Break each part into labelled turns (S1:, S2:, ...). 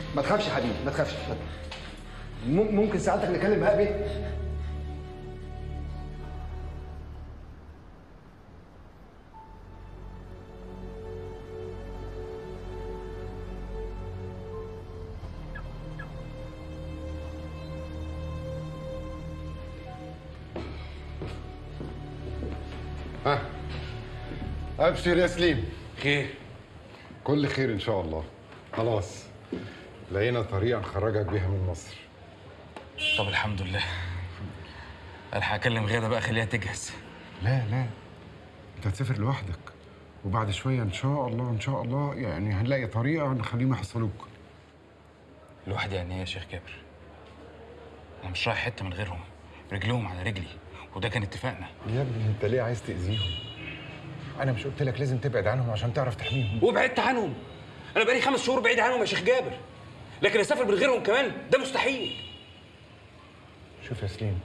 S1: ما تخافش يا حبيبي ما تخافش م- ممكن ساعتك نكلم بهاء بيه
S2: ها ابشر يا سليم
S3: خير
S2: كل خير ان شاء الله خلاص لقينا طريقه نخرجك بيها من مصر
S3: طب الحمد لله الحق اكلم غاده بقى خليها تجهز
S2: لا لا انت هتسافر لوحدك وبعد شويه ان شاء الله ان شاء الله يعني هنلاقي طريقه نخليهم يحصلوك
S3: لوحدي يعني ايه يا شيخ جابر انا مش رايح حته من غيرهم رجلهم على رجلي وده كان اتفاقنا
S2: يا ابني انت ليه عايز تاذيهم انا مش قلت لك لازم تبعد عنهم عشان تعرف تحميهم
S3: وبعدت عنهم انا بقالي خمس شهور بعيد عنهم يا شيخ جابر لكن اسافر من غيرهم كمان ده مستحيل
S2: شوف يا سليم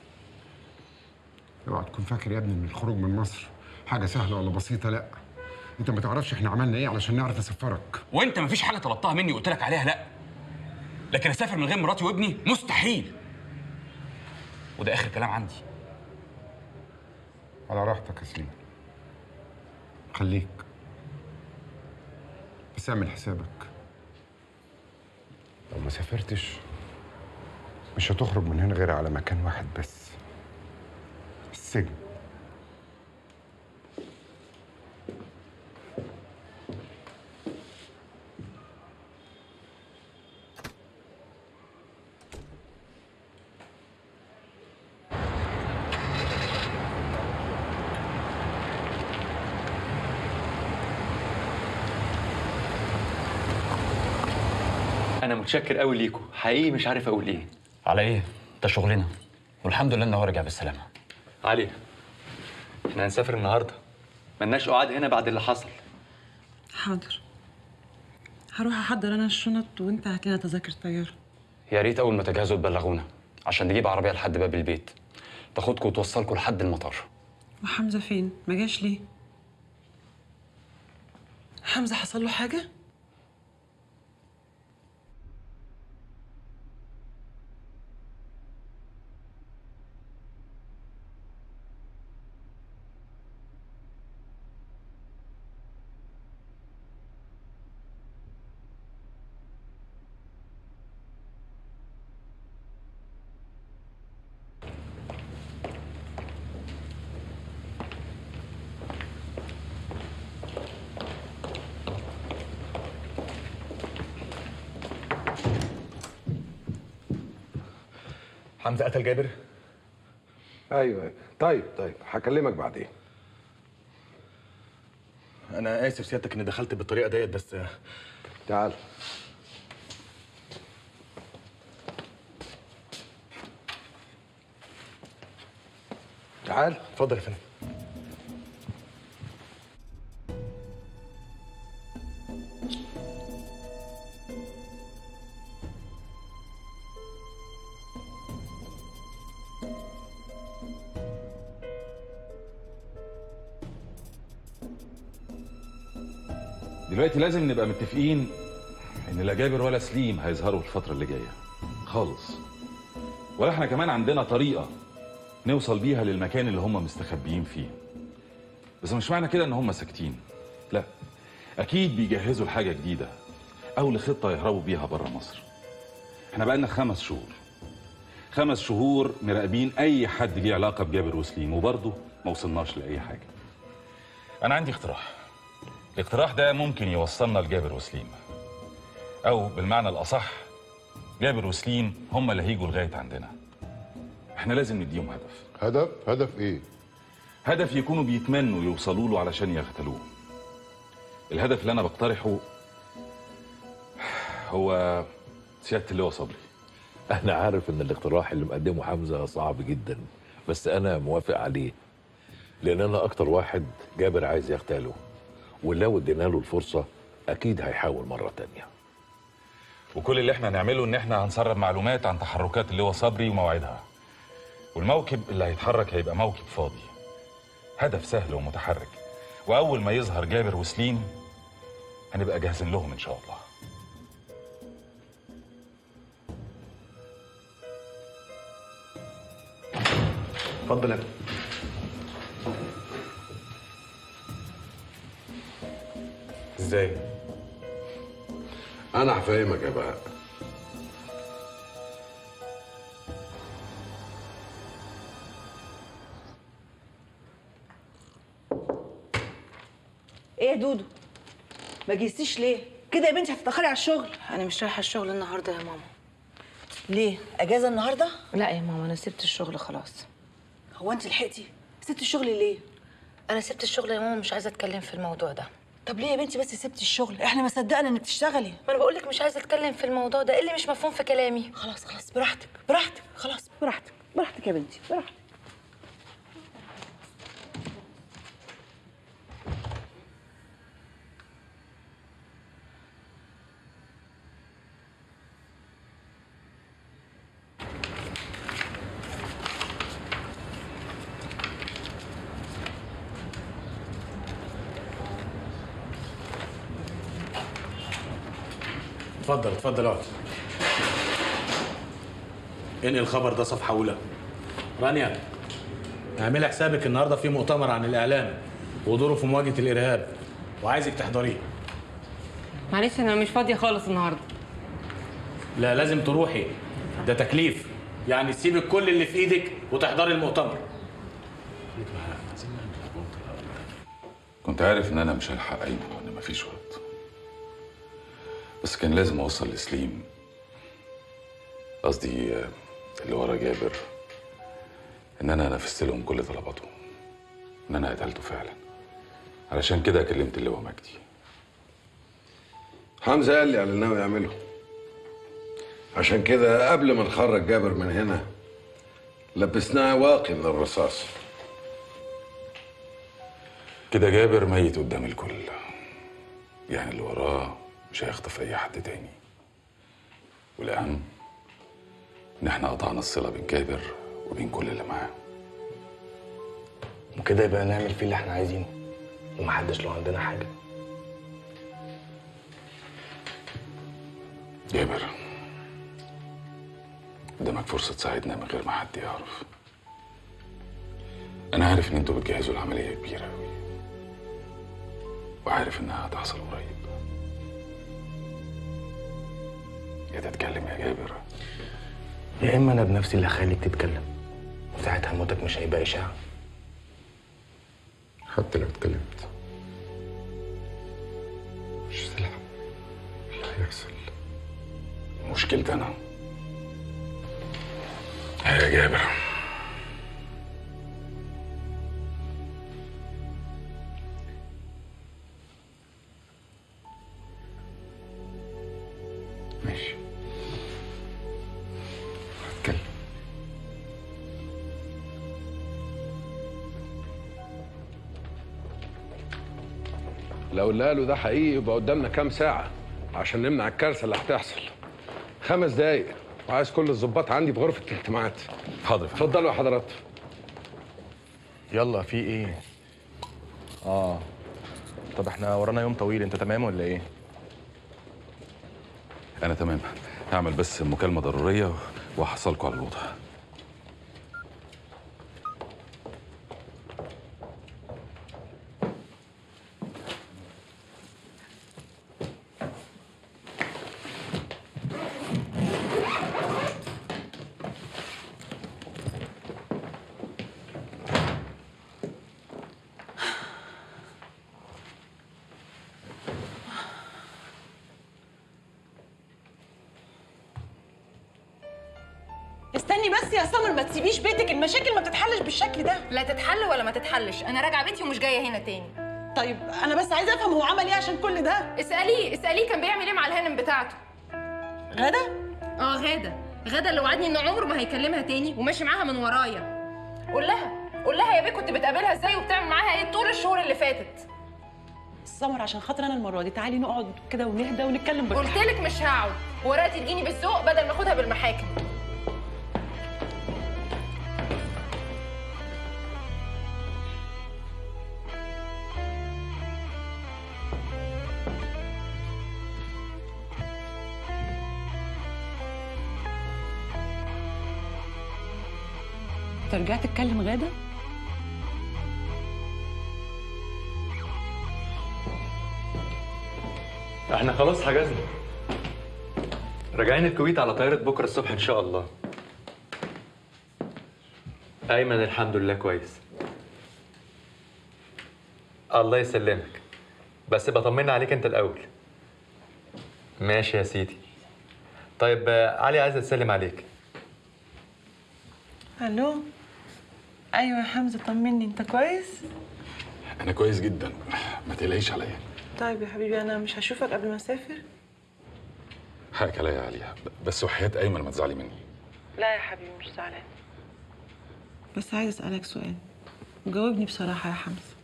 S2: اوعى تكون فاكر يا ابني ان الخروج من مصر حاجه سهله ولا بسيطه لا انت ما تعرفش احنا عملنا ايه علشان نعرف نسفرك
S3: وانت مفيش حاجه طلبتها مني وقلت لك عليها لا لكن اسافر من غير مراتي وابني مستحيل وده اخر كلام عندي
S2: على راحتك يا سليم خليك بس اعمل حسابك لو ما سافرتش مش هتخرج من هنا غير على مكان واحد بس السجن
S4: انا متشكر قوي ليكوا حقيقي مش عارف اقول ايه
S3: على ايه ده شغلنا والحمد لله ان هو رجع بالسلامه
S4: علي احنا هنسافر النهارده ملناش قعاد هنا بعد اللي حصل
S5: حاضر هروح احضر انا الشنط وانت هات لنا تذاكر طياره
S3: يا ريت اول ما تجهزوا تبلغونا عشان نجيب عربيه لحد باب البيت تاخدكم وتوصلكم لحد المطار
S5: وحمزه فين ما جاش ليه حمزه حصل له حاجه
S6: حمزه قتل جابر
S7: ايوه أيوة. طيب طيب هكلمك بعدين
S6: انا اسف سيادتك اني دخلت بالطريقه ديت بس
S7: تعال تعال
S6: اتفضل يا فندم
S8: دلوقتي لازم نبقى متفقين ان لا جابر ولا سليم هيظهروا الفترة اللي جاية خالص ولا احنا كمان عندنا طريقة نوصل بيها للمكان اللي هم مستخبيين فيه بس مش معنى كده ان هم ساكتين لا اكيد بيجهزوا لحاجة جديدة او لخطة يهربوا بيها بره مصر احنا بقالنا خمس شهور خمس شهور مراقبين اي حد ليه علاقة بجابر وسليم وبرضه ما وصلناش لاي حاجة انا عندي اقتراح الاقتراح ده ممكن يوصلنا لجابر وسليم او بالمعنى الاصح جابر وسليم هم اللي هيجوا لغايه عندنا احنا لازم نديهم هدف
S2: هدف هدف ايه
S8: هدف يكونوا بيتمنوا يوصلوا له علشان يغتالوه الهدف اللي انا بقترحه هو سياده اللواء صبري
S9: أنا عارف إن الاقتراح اللي مقدمه حمزة صعب جدا بس أنا موافق عليه لأن أنا أكتر واحد جابر عايز يغتاله ولو ادينا له الفرصة أكيد هيحاول مرة تانية
S8: وكل اللي احنا هنعمله ان احنا هنسرب معلومات عن تحركات اللواء صبري ومواعيدها والموكب اللي هيتحرك هيبقى موكب فاضي هدف سهل ومتحرك واول ما يظهر جابر وسليم هنبقى جاهزين لهم ان شاء الله
S6: اتفضل يا ابني. ازاي
S7: انا هفهمك يا بقى
S10: ايه يا دودو ما جيتيش ليه كده يا بنتي هتتاخري على الشغل
S5: انا مش رايحه الشغل النهارده يا ماما
S10: ليه اجازه النهارده
S5: لا يا ماما انا سبت الشغل خلاص
S10: هو انت لحقتي سبتي الشغل ليه
S5: انا سبت الشغل يا ماما مش عايزه اتكلم في الموضوع ده
S10: طب ليه يا بنتي بس سبتي الشغل احنا ما صدقنا انك تشتغلي
S5: ما انا بقول لك مش عايزه اتكلم في الموضوع ده ايه اللي مش مفهوم في كلامي
S10: خلاص خلاص براحتك براحتك خلاص براحتك براحتك يا بنتي براحتك
S6: اتفضل اتفضل اقعد انقل الخبر ده صفحه اولى رانيا اعملي حسابك النهارده في مؤتمر عن الاعلام ودوره في مواجهه الارهاب وعايزك تحضريه
S11: معلش انا مش فاضيه خالص النهارده
S6: لا لازم تروحي ده تكليف يعني تسيبي كل اللي في ايدك وتحضري المؤتمر
S8: كنت عارف ان انا مش هلحق قايمه وان مفيش وقت بس كان لازم اوصل لسليم قصدي آه، اللي ورا جابر ان انا نفذت لهم كل طلباتهم ان انا قتلته فعلا علشان كده كلمت اللواء مجدي
S7: حمزه قال لي على اللي ناوي يعمله عشان كده قبل ما نخرج جابر من هنا لبسناه واقي من الرصاص
S8: كده جابر ميت قدام الكل يعني اللي وراه مش هيخطف اي حد تاني والاهم ان احنا قطعنا الصله بين جابر وبين كل اللي معاه
S4: وكده يبقى نعمل فيه اللي احنا عايزينه ومحدش له عندنا حاجه
S8: جابر قدامك فرصة تساعدنا من غير ما حد يعرف أنا عارف إن أنتوا بتجهزوا العملية كبيرة أوي وعارف إنها هتحصل قريب يا تتكلم يا جابر
S4: يا اما انا بنفسي اللي هخليك تتكلم وساعتها موتك مش هيبقى اشاعه
S2: حتى لو اتكلمت مش هتلحق اللي هيحصل
S8: مشكلتي أنا يا جابر
S2: ماشي هتكلم
S7: لو اللي قاله ده حقيقي يبقى قدامنا كام ساعة عشان نمنع الكارثة اللي هتحصل خمس دقايق وعايز كل الظباط عندي في غرفة الاجتماعات
S8: حاضر
S7: اتفضلوا يا حضرات
S4: يلا في ايه اه طب احنا ورانا يوم طويل انت تمام ولا ايه
S8: أنا تمام هعمل بس مكالمة ضرورية وهحصلكوا على الوضع
S10: استني بس يا سمر ما تسيبيش بيتك المشاكل ما بتتحلش بالشكل ده
S11: لا تتحل ولا ما تتحلش انا راجعه بيتي ومش جايه هنا تاني
S10: طيب انا بس عايزه افهم هو عمل ايه عشان كل ده
S11: اساليه اساليه كان بيعمل ايه مع الهانم بتاعته
S10: غدا
S11: اه غاده غاده اللي وعدني ان عمره ما هيكلمها تاني وماشي معاها من ورايا قول لها قول لها يا بيه كنت بتقابلها ازاي وبتعمل معاها ايه طول الشهور اللي فاتت
S10: سمر عشان خاطر انا المره دي تعالي نقعد كده ونهدى ونتكلم بالراحه
S11: قلت لك مش هقعد ورقتي تجيني بالذوق بدل ما اخدها بالمحاكم
S5: انت رجعت تكلم غاده
S12: احنا خلاص حجزنا راجعين الكويت على طيارة بكرة الصبح إن شاء الله أيمن الحمد لله كويس الله يسلمك بس بطمنا عليك أنت الأول ماشي يا سيدي طيب آه، علي عايزة تسلم عليك
S5: الو ايوه يا حمزه طمني انت كويس
S8: انا كويس جدا ما تقلقيش عليا
S5: طيب يا حبيبي انا مش هشوفك قبل ما اسافر
S8: حقك عليا يا عليا بس وحياة ايمن ما تزعلي مني
S5: لا يا حبيبي مش زعلان بس عايز اسالك سؤال وجاوبني بصراحه يا حمزه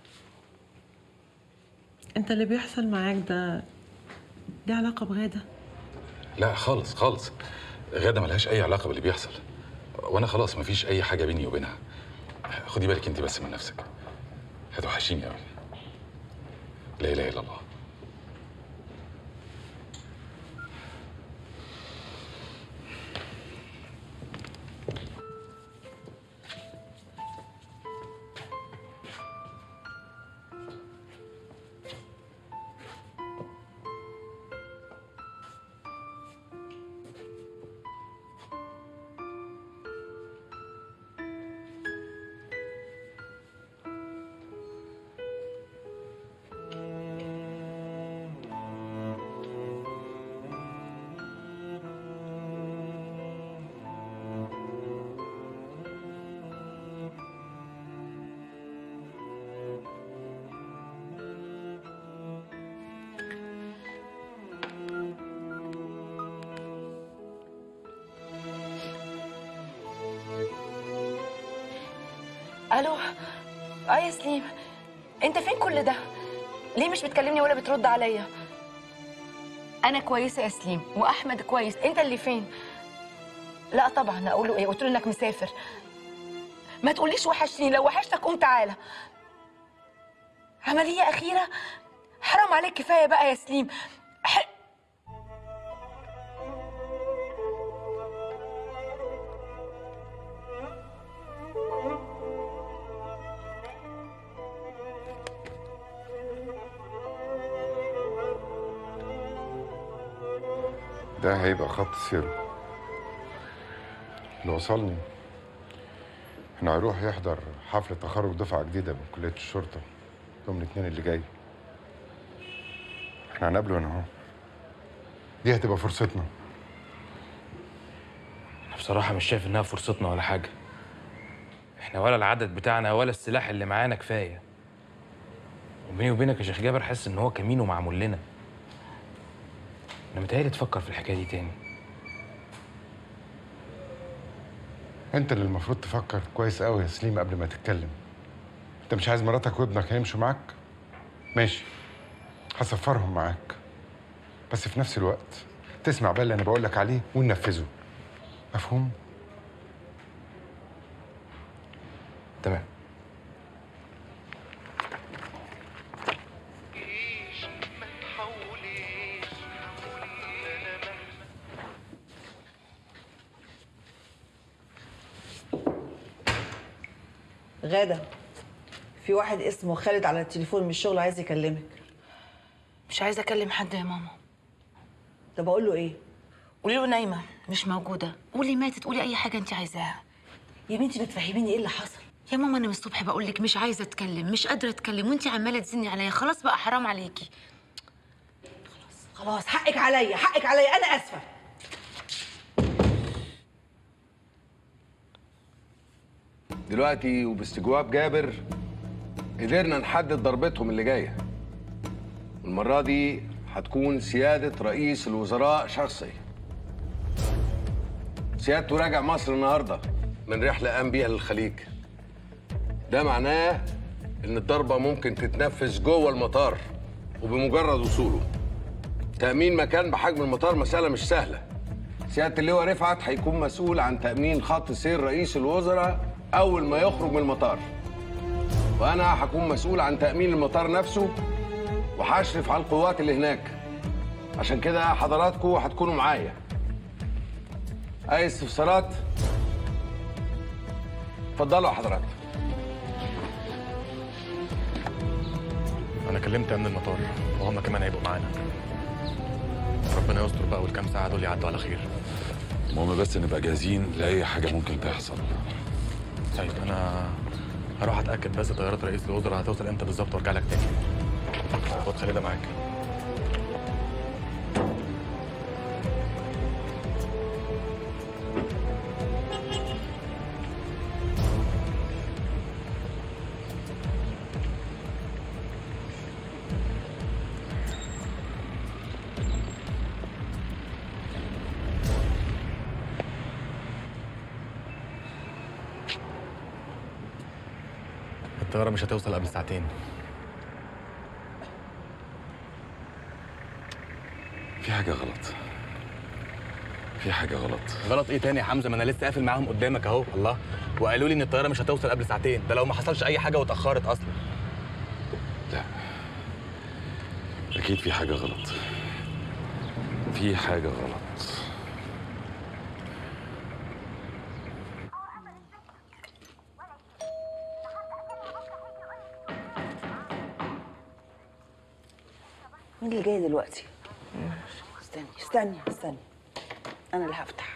S5: انت اللي بيحصل معاك ده ليه علاقه بغاده
S8: لا خالص خالص غادة ملهاش اي علاقة باللي بيحصل وانا خلاص مفيش اي حاجة بيني وبينها خدي بالك انت بس من نفسك هتوحشيني قوي لا اله الا الله
S13: الو اه يا سليم انت فين كل ده ليه مش بتكلمني ولا بترد عليا انا كويسه يا سليم واحمد كويس انت اللي فين لا طبعا اقول له ايه قلت له انك مسافر ما تقوليش وحشني لو وحشتك قوم تعالى عمليه اخيره حرام عليك كفايه بقى يا سليم ح...
S2: ده هيبقى خط سيره اللي وصلني انه هيروح يحضر حفلة تخرج دفعة جديدة من كلية الشرطة يوم الاثنين اللي جاي احنا هنقابله هنا اهو دي هتبقى فرصتنا
S4: انا بصراحه مش شايف انها فرصتنا ولا حاجه احنا ولا العدد بتاعنا ولا السلاح اللي معانا كفايه وبيني وبينك يا شيخ جابر حاسس ان هو كمين ومعمول لنا انا متهيألي تفكر في الحكايه دي تاني
S2: انت اللي المفروض تفكر كويس قوي يا سليم قبل ما تتكلم انت مش عايز مراتك وابنك هيمشوا معاك ماشي هسفرهم معاك بس في نفس الوقت تسمع بقى اللي انا بقول لك عليه وننفذه مفهوم
S4: تمام
S14: غادة في واحد اسمه خالد على التليفون من الشغل عايز يكلمك
S13: مش عايزه اكلم حد يا ماما
S14: طب اقول له ايه
S13: قولي له نايمه مش موجوده قولي ماتت قولي اي حاجه انت عايزاها
S14: يا بنتي ما تفهميني ايه اللي حصل
S13: يا ماما انا من الصبح بقول لك مش عايزه اتكلم مش قادره اتكلم وانت عماله تزني عليا خلاص بقى حرام عليكي
S14: خلاص حقك عليا حقك عليا انا اسفه
S7: دلوقتي وباستجواب جابر قدرنا نحدد ضربتهم اللي جايه المره دي هتكون سياده رئيس الوزراء شخصي سيادته راجع مصر النهارده من رحله قام بيها للخليج ده معناه ان الضربه ممكن تتنفذ جوه المطار وبمجرد وصوله تامين مكان بحجم المطار مساله مش سهله سياده اللواء رفعت هيكون مسؤول عن تامين خط سير رئيس الوزراء اول ما يخرج من المطار وانا هكون مسؤول عن تامين المطار نفسه وهشرف على القوات اللي هناك عشان كده حضراتكم هتكونوا معايا اي استفسارات اتفضلوا حضرتك
S15: انا كلمت امن المطار وهم كمان هيبقوا معانا ربنا يستر بقى والكام ساعه دول يعدوا على خير
S8: المهم بس نبقى جاهزين لاي حاجه ممكن تحصل
S15: طيب انا هروح اتاكد بس طياره رئيس الوزراء هتوصل امتى بالظبط وارجع لك تاني خد خلينا معاك الطياره مش هتوصل قبل ساعتين
S8: في حاجه غلط في حاجه غلط
S15: غلط ايه تاني يا حمزه ما انا لسه قافل معاهم قدامك اهو الله وقالوا لي ان الطياره مش هتوصل قبل ساعتين ده لو ما حصلش اي حاجه واتاخرت اصلا
S8: لا اكيد في حاجه غلط في حاجه غلط
S14: مين اللي جاي دلوقتي؟ استني استني استني انا اللي هفتح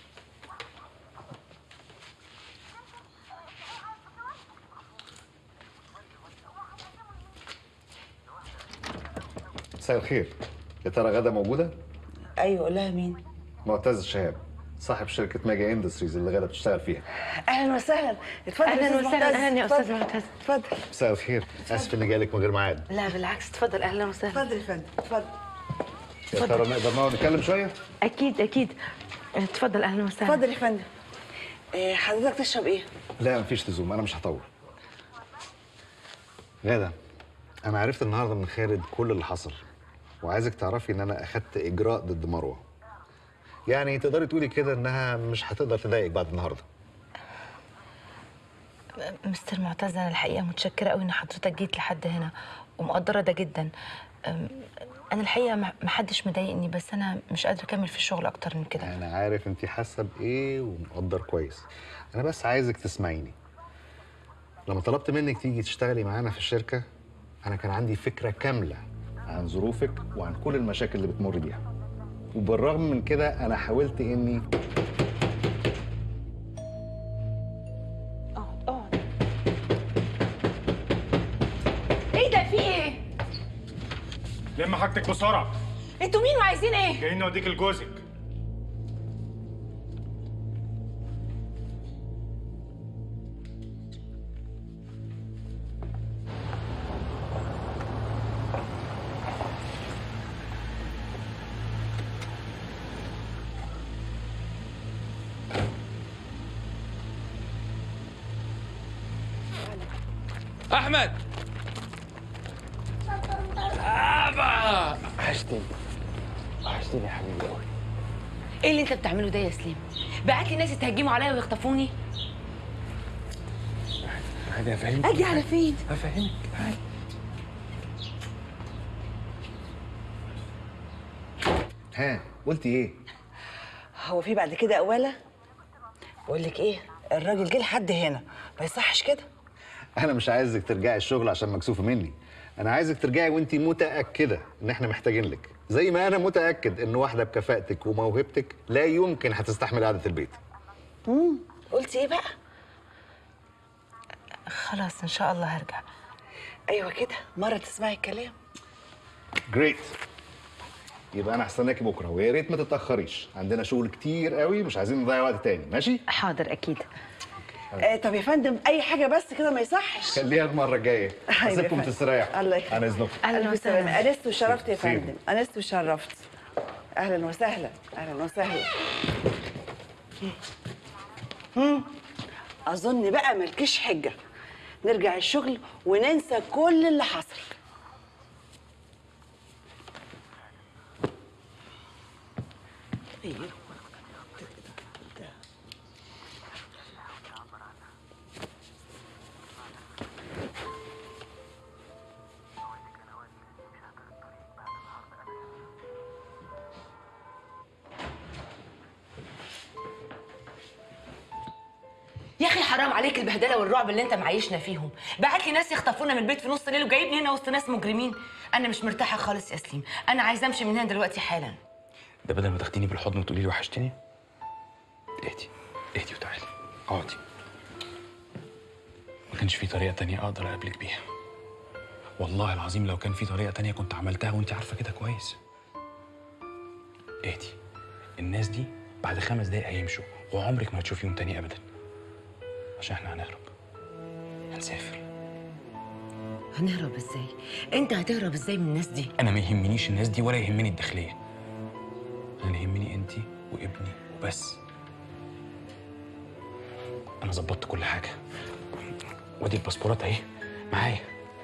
S1: مساء الخير يا ترى غدا موجوده
S14: ايوه قول لها مين
S1: معتز الشهاب صاحب شركه ميجا اندستريز اللي غدا بتشتغل فيها
S14: اهلا وسهلا اتفضل
S16: أهلاً
S14: أستاذ
S16: وسهلاً،
S14: معتز.
S16: أهلاً يا أستاذ
S14: اتفضل.
S16: معتز.
S14: اتفضل
S1: مساء الخير اسف اني جاي لك من غير ميعاد
S16: لا بالعكس اتفضل اهلا وسهلا
S14: اتفضل يا فندم اتفضل
S1: يا ترى نقدر نقعد نتكلم شويه
S16: اكيد اكيد اتفضل اهلا وسهلا
S14: اتفضل يا فندم إيه، حضرتك تشرب ايه؟
S1: لا مفيش لزوم انا مش هطول غدا انا عرفت النهارده من خالد كل اللي حصل وعايزك تعرفي ان انا اخدت اجراء ضد مروه يعني تقدري تقولي كده انها مش هتقدر تضايقك بعد النهارده
S16: مستر معتز انا الحقيقه متشكره قوي ان حضرتك جيت لحد هنا ومقدره ده جدا أم، انا الحقيقه ما ما حدش مضايقني بس انا مش قادره اكمل في الشغل اكتر من كده
S1: انا عارف انت حاسه بايه ومقدر كويس انا بس عايزك تسمعيني لما طلبت منك تيجي تشتغلي معانا في الشركه انا كان عندي فكره كامله عن ظروفك وعن كل المشاكل اللي بتمر بيها وبالرغم من كده انا حاولت اني
S11: ايه ده في ايه؟
S17: لم حاجتك بسرعه
S11: انتوا مين وعايزين ايه؟
S17: جايين نوديك لجوزك
S4: احمد
S18: وحشتني وحشتني يا حبيبي قوي
S11: ايه اللي انت بتعمله ده يا سليم؟ بعت لي ناس يتهجموا عليا ويخطفوني
S18: عادي افهمك
S11: اجي على فين؟
S18: افهمك تعالي
S1: ها قلتي ايه
S14: هو في بعد كده قواله؟ بقول لك ايه الراجل جه لحد هنا ما يصحش كده
S1: انا مش عايزك ترجعي الشغل عشان مكسوفه مني انا عايزك ترجعي وانت متاكده ان احنا محتاجين لك زي ما انا متاكد ان واحده بكفاءتك وموهبتك لا يمكن هتستحمل قعده البيت
S14: امم قلتي ايه بقى؟
S16: خلاص ان شاء الله هرجع
S14: ايوه كده مره تسمعي الكلام
S1: جريت يبقى انا هستناكي بكره ويا ريت ما تتاخريش عندنا شغل كتير قوي مش عايزين نضيع وقت تاني ماشي
S16: حاضر اكيد
S14: آه طب يا فندم اي حاجه بس كده ما يصحش
S1: خليها المره الجايه
S14: أيوة يا
S1: هسيبكم
S14: فندم.
S1: تستريحوا
S14: الله يخليك.
S1: انا اذنكم
S14: اهلا وسهلا انست وشرفت يا
S1: سيبوا.
S14: فندم انست وشرفت اهلا وسهلا اهلا وسهلا مم. اظن بقى ملكيش حجه نرجع الشغل وننسى كل اللي حصل ايوه
S11: يا اخي
S13: حرام عليك البهدله والرعب اللي انت معيشنا فيهم بعت لي ناس يخطفونا من البيت في نص الليل وجايبني هنا وسط ناس مجرمين انا مش مرتاحه خالص يا سليم انا عايزه امشي من هنا دلوقتي حالا
S3: ده بدل ما تاخديني بالحضن وتقولي لي وحشتني اهدي اهدي وتعالي اقعدي ما كانش في طريقه تانية اقدر اقابلك بيها والله العظيم لو كان في طريقه تانية كنت عملتها وانت عارفه كده كويس اهدي الناس دي بعد خمس دقايق هيمشوا وعمرك ما هتشوفيهم تاني ابدا عشان احنا هنهرب هنسافر
S13: هنهرب ازاي انت هتهرب ازاي من الناس دي
S3: انا ما يهمنيش الناس دي ولا يهمني الداخليه انا يهمني انت وابني وبس انا ظبطت كل حاجه وادي الباسبورات اهي معايا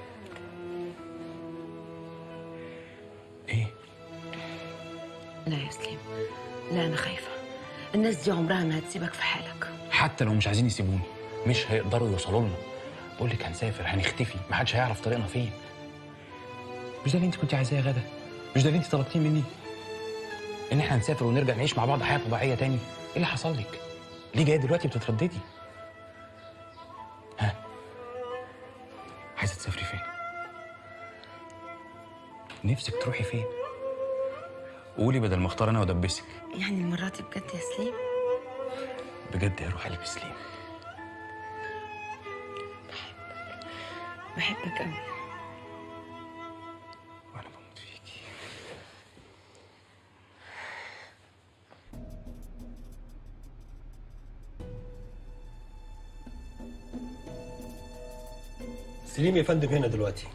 S3: ايه
S13: لا يا سليم لا انا خايفه الناس دي عمرها ما هتسيبك في حالك
S3: حتى لو مش عايزين يسيبوني مش هيقدروا يوصلوا لنا بقول لك هنسافر هنختفي محدش هيعرف طريقنا فين مش ده اللي انت كنت عايزاه يا غدا مش ده اللي انت طلبتيه مني ان احنا نسافر ونرجع نعيش مع بعض حياه طبيعيه تاني ايه اللي حصل لك ليه جايه دلوقتي بتترددي ها عايزه تسافري فين نفسك تروحي فين قولي بدل ما اختار انا وادبسك
S13: يعني المره دي بجد يا سليم
S3: بجد يا روح قلبي سليم
S13: بحبك قوي
S19: سليم يا فندم هنا دلوقتي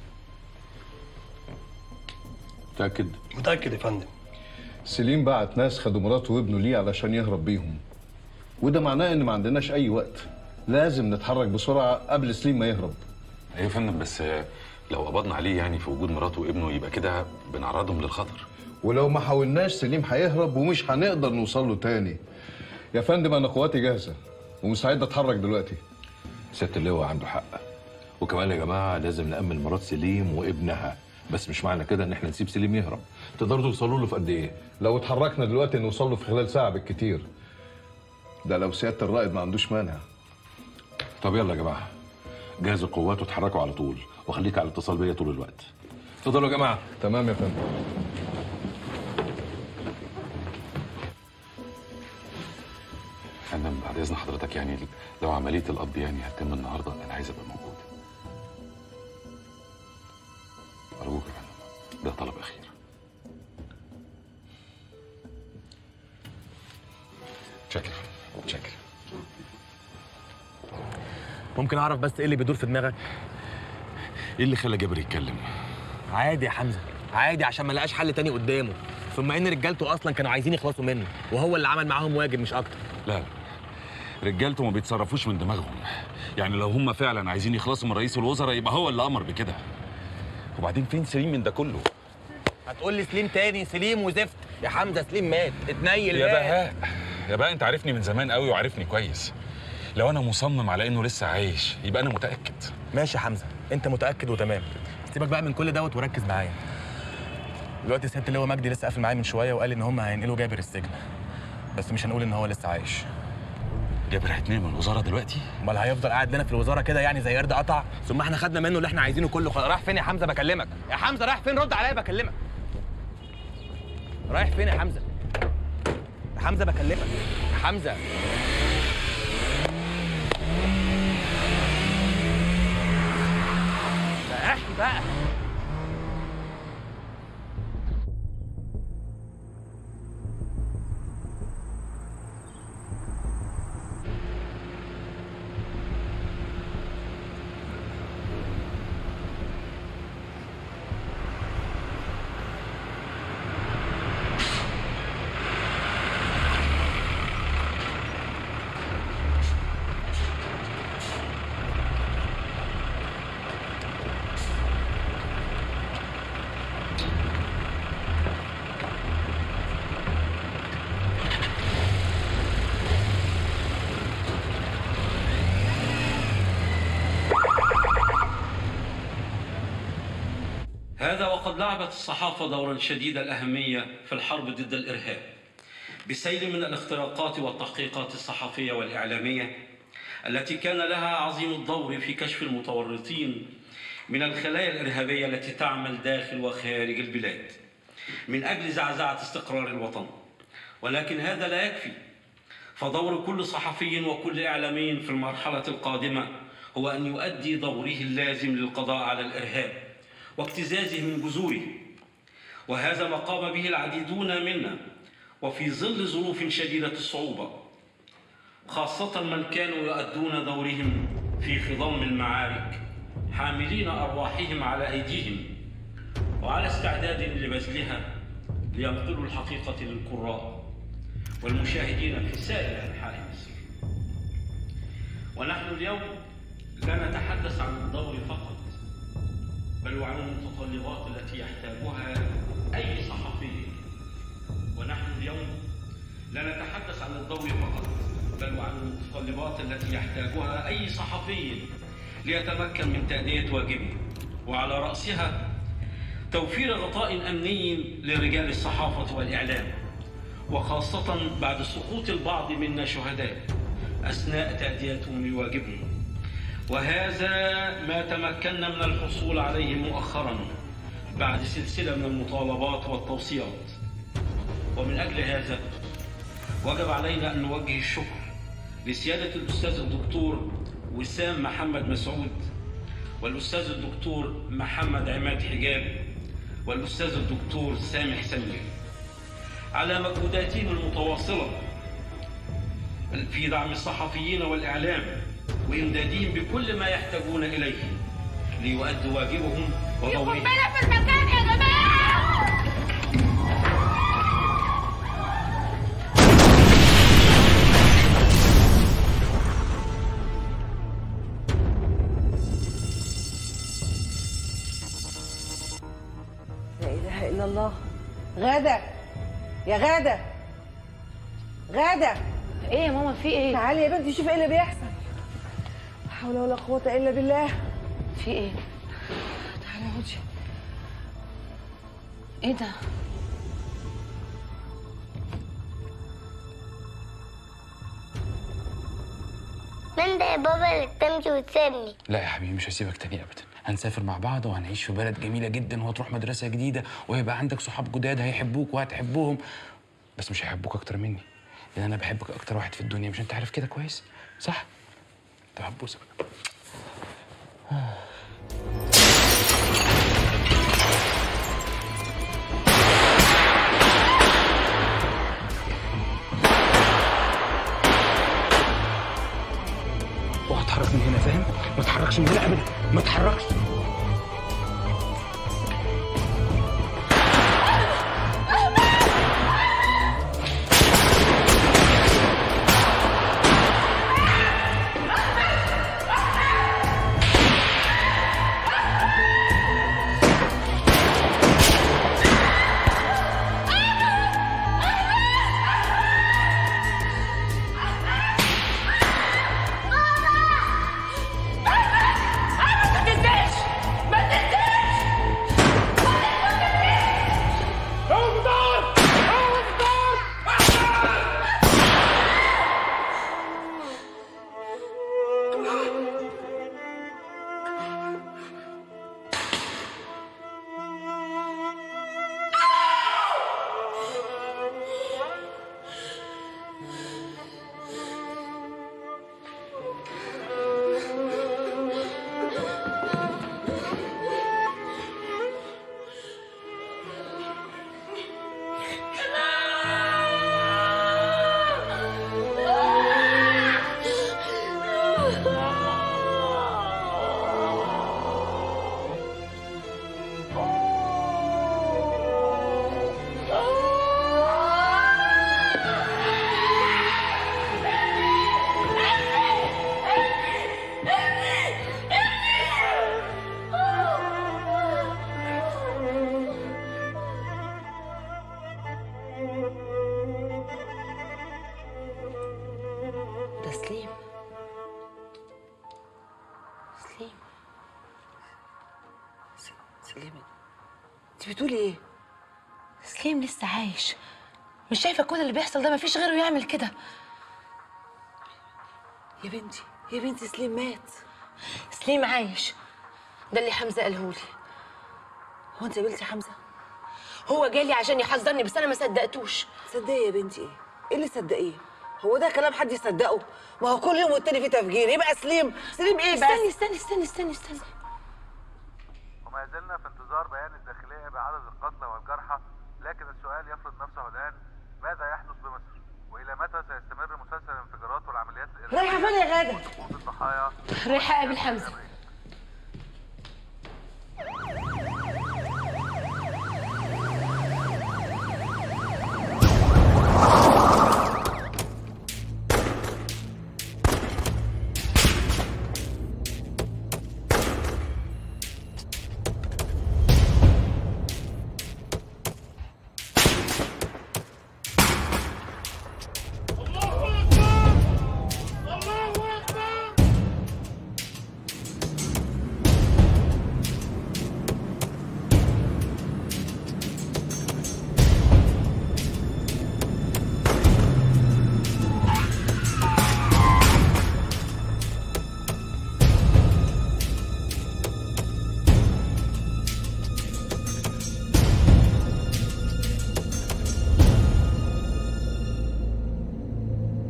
S7: متأكد؟
S19: متأكد يا فندم
S20: سليم بعت ناس خدوا مراته وابنه ليه علشان يهرب بيهم وده معناه ان ما عندناش اي وقت لازم نتحرك بسرعه قبل سليم ما يهرب
S8: ايوه يا فندم بس لو قبضنا عليه يعني في وجود مراته وابنه يبقى كده بنعرضهم للخطر
S20: ولو ما حاولناش سليم هيهرب ومش هنقدر نوصل له تاني يا فندم انا قواتي جاهزه ومستعد اتحرك دلوقتي
S9: سياده اللواء عنده حق وكمان يا جماعه لازم نامن مرات سليم وابنها بس مش معنى كده ان احنا نسيب سليم يهرب تقدروا توصلوا له في قد ايه
S20: لو اتحركنا دلوقتي نوصل له في خلال ساعه بالكتير ده لو سياده الرائد ما عندوش مانع
S9: طب يلا يا جماعه جهزوا القوات واتحركوا على طول وخليك على اتصال بيا طول الوقت اتفضلوا يا جماعه
S20: تمام يا فندم
S8: فندم بعد اذن حضرتك يعني لو عمليه القبض يعني هتتم النهارده انا عايز ابقى موجود ارجوك يا فندم ده طلب اخير شكرا شكرا
S15: ممكن اعرف بس ايه اللي بيدور في دماغك
S8: ايه اللي خلى جابر يتكلم
S15: عادي يا حمزه عادي عشان ما لقاش حل تاني قدامه ثم ان رجالته اصلا كانوا عايزين يخلصوا منه وهو اللي عمل معاهم واجب مش اكتر
S8: لا لا رجالته ما بيتصرفوش من دماغهم يعني لو هم فعلا عايزين يخلصوا من رئيس الوزراء يبقى هو اللي امر بكده وبعدين فين سليم من ده كله
S15: هتقول لي سليم تاني سليم وزفت يا حمزه سليم مات اتنيل
S8: يا
S15: مات.
S8: بهاء يا بهاء انت عارفني من زمان قوي وعارفني كويس لو انا مصمم على انه لسه عايش يبقى انا متاكد
S15: ماشي يا حمزه انت متاكد وتمام سيبك بقى من كل دوت وركز معايا دلوقتي سياده اللواء مجدي لسه قافل معايا من شويه وقال ان هم هينقلوا جابر السجن بس مش هنقول ان هو لسه عايش
S8: جابر هيتنقل من الوزاره دلوقتي
S15: امال هيفضل قاعد لنا في الوزاره كده يعني زي قرد قطع ثم احنا خدنا منه اللي احنا عايزينه كله خلاص رايح فين يا حمزه بكلمك يا حمزه رايح فين رد عليا بكلمك رايح فين يا حمزه يا حمزه بكلمك يا حمزه ده احكي بقى
S21: هذا وقد لعبت الصحافة دورا شديد الأهمية في الحرب ضد الإرهاب بسيل من الاختراقات والتحقيقات الصحفية والإعلامية التي كان لها عظيم الدور في كشف المتورطين من الخلايا الإرهابية التي تعمل داخل وخارج البلاد من أجل زعزعة استقرار الوطن ولكن هذا لا يكفي فدور كل صحفي وكل إعلامي في المرحلة القادمة هو أن يؤدي دوره اللازم للقضاء على الإرهاب واجتزازه من جذوره وهذا ما قام به العديدون منا وفي ظل ظروف شديدة الصعوبة خاصة من كانوا يؤدون دورهم في خضم المعارك حاملين أرواحهم على أيديهم وعلى استعداد لبذلها لينقلوا الحقيقة للقراء والمشاهدين في سائر أنحاء مصر ونحن اليوم لا نتحدث عن الدور فقط بل وعن المتطلبات التي يحتاجها أي صحفي ونحن اليوم لا نتحدث عن الضوء فقط بل وعن المتطلبات التي يحتاجها أي صحفي ليتمكن من تأدية واجبه وعلى رأسها توفير غطاء أمني لرجال الصحافة والإعلام وخاصة بعد سقوط البعض منا شهداء أثناء تأديتهم لواجبهم وهذا ما تمكنا من الحصول عليه مؤخرا بعد سلسلة من المطالبات والتوصيات ومن أجل هذا وجب علينا أن نوجه الشكر لسيادة الأستاذ الدكتور وسام محمد مسعود والأستاذ الدكتور محمد عماد حجاب والأستاذ الدكتور سامح سمير على مجهوداتهم المتواصلة في دعم الصحفيين والإعلام وإمدادهم بكل ما يحتاجون إليه ليؤدوا واجبهم ودورهم
S6: في المكان يا جماعة
S14: لا اله الا الله غاده يا غاده غاده
S16: ايه يا ماما في ايه
S14: تعالي يا بنتي شوفي ايه اللي بيحصل لا حول ولا قوه الا بالله
S16: في ايه
S14: تعالي اقعدي
S16: ايه ده
S22: من ده يا بابا اللي تمشي وتسيبني
S3: لا يا حبيبي مش هسيبك تاني ابدا هنسافر مع بعض وهنعيش في بلد جميله جدا وهتروح مدرسه جديده وهيبقى عندك صحاب جداد هيحبوك وهتحبهم بس مش هيحبوك اكتر مني لان انا بحبك اكتر واحد في الدنيا مش انت عارف كده كويس صح طب هبوسك وهتحرك من هنا فاهم ما تحركش من هنا ابدا ما تحركش
S6: ما تنساش ما تنساش
S16: ده سليم سليم
S14: سليم انت بتقولي ايه
S16: سليم لسه عايش مش شايفه كل اللي بيحصل ده مفيش غيره يعمل كده
S14: يا بنتي يا بنتي سليم مات
S13: سليم عايش ده اللي حمزه قاله لي
S14: هو انت قابلتي حمزه
S13: هو جالي عشان يحذرني بس انا ما صدقتوش
S14: تصدقي يا بنتي ايه ايه اللي صدقيه هو ده كلام حد يصدقه ما هو كل يوم والتاني فيه تفجير يبقى سليم سليم ايه بس
S13: استني استني استني استني استني
S10: وما زلنا في انتظار بيان الداخلية بعدد القتلى والجرحى لكن السؤال يفرض نفسه الآن ماذا يحدث بمصر؟ وإلى متى سيستمر مسلسل الانفجارات والعمليات
S13: رايحة فين يا غادة؟
S10: وجود الضحايا
S13: رايحه اقابل حمزه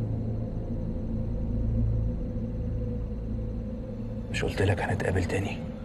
S3: مش قلت لك هنتقابل تاني